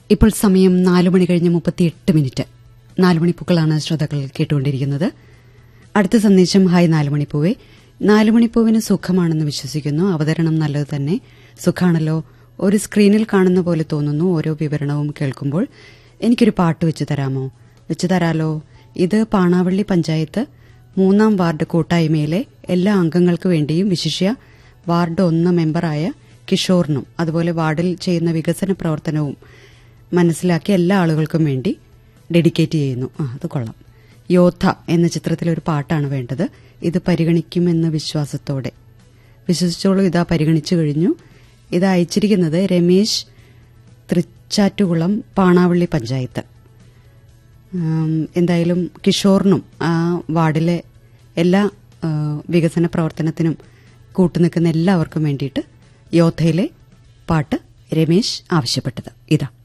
ഇപ്പോൾ സമയം നാലു മണി കഴിഞ്ഞ് മുപ്പത്തിയെട്ട് മിനിറ്റ് നാലുമണിപ്പൂക്കളാണ് ശ്രോതാക്കൾ കേട്ടുകൊണ്ടിരിക്കുന്നത് അടുത്ത സന്ദേശം ഹായ് നാലുമണിപ്പൂവെ നാലുമണിപ്പൂവിന് സുഖമാണെന്ന് വിശ്വസിക്കുന്നു അവതരണം നല്ലത് തന്നെ സുഖാണല്ലോ ഒരു സ്ക്രീനിൽ കാണുന്ന പോലെ തോന്നുന്നു ഓരോ വിവരണവും കേൾക്കുമ്പോൾ എനിക്കൊരു പാട്ട് വെച്ച് തരാമോ വെച്ച് തരാലോ ഇത് പാണാവള്ളി പഞ്ചായത്ത് മൂന്നാം വാർഡ് കൂട്ടായ്മയിലെ എല്ലാ അംഗങ്ങൾക്ക് വേണ്ടിയും വിശിഷ്യ വാർഡ് ഒന്ന് മെമ്പറായ കിഷോറിനും അതുപോലെ വാർഡിൽ ചെയ്യുന്ന വികസന പ്രവർത്തനവും മനസ്സിലാക്കി എല്ലാ ആളുകൾക്കും വേണ്ടി ഡെഡിക്കേറ്റ് ചെയ്യുന്നു ആ അത് കൊള്ളാം യോദ്ധ എന്ന ചിത്രത്തിലെ ഒരു പാട്ടാണ് വേണ്ടത് ഇത് പരിഗണിക്കുമെന്ന വിശ്വാസത്തോടെ വിശ്വസിച്ചോളൂ ഇതാ പരിഗണിച്ചു കഴിഞ്ഞു ഇത് അയച്ചിരിക്കുന്നത് രമേശ് തൃച്ചാറ്റുകുളം പാണാവള്ളി പഞ്ചായത്ത് ഉം, എന്തായാലും കിഷോറിനും ആ വാർഡിലെ എല്ലാ ആ, വികസന പ്രവർത്തനത്തിനും കൂട്ടുനിൽക്കുന്ന എല്ലാവർക്കും വേണ്ടിയിട്ട് യോദ്ധയിലെ പാട്ട് രമേശ് ആവശ്യപ്പെട്ടത് ഇതാ